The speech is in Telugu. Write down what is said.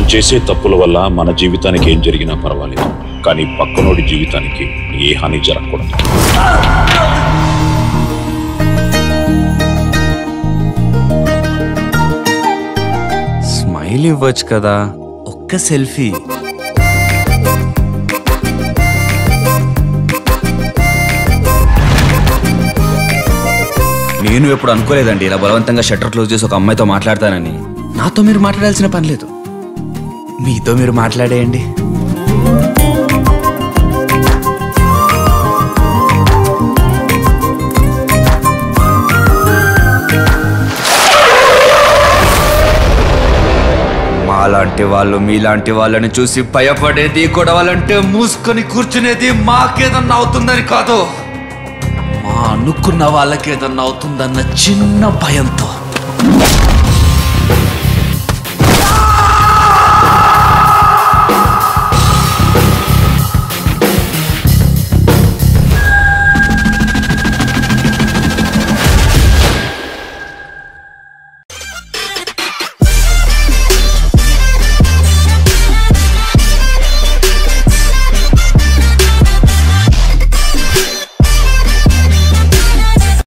చేసే తప్పుల వల్ల మన జీవితానికి ఏం జరిగినా పర్వాలేదు కానీ పక్కనోడి జీవితానికి ఏ హాని జరగకూడదు స్మైల్ ఇవ్వచ్చు కదా ఒక్క సెల్ఫీ నేను ఎప్పుడు అనుకోలేదండి ఇలా బలవంతంగా షట్టర్ క్లోజ్ చేసి ఒక అమ్మాయితో మాట్లాడతానని నాతో మీరు మాట్లాడాల్సిన పని లేదు మీతో మీరు మాట్లాడేయండి మాలాంటి వాళ్ళు మీలాంటి వాళ్ళని చూసి భయపడేది గొడవలంటే మూసుకొని కూర్చునేది మాకేదన్నా అవుతుందని కాదు మా అనుకున్న వాళ్ళకేదన్నా అవుతుందన్న చిన్న భయంతో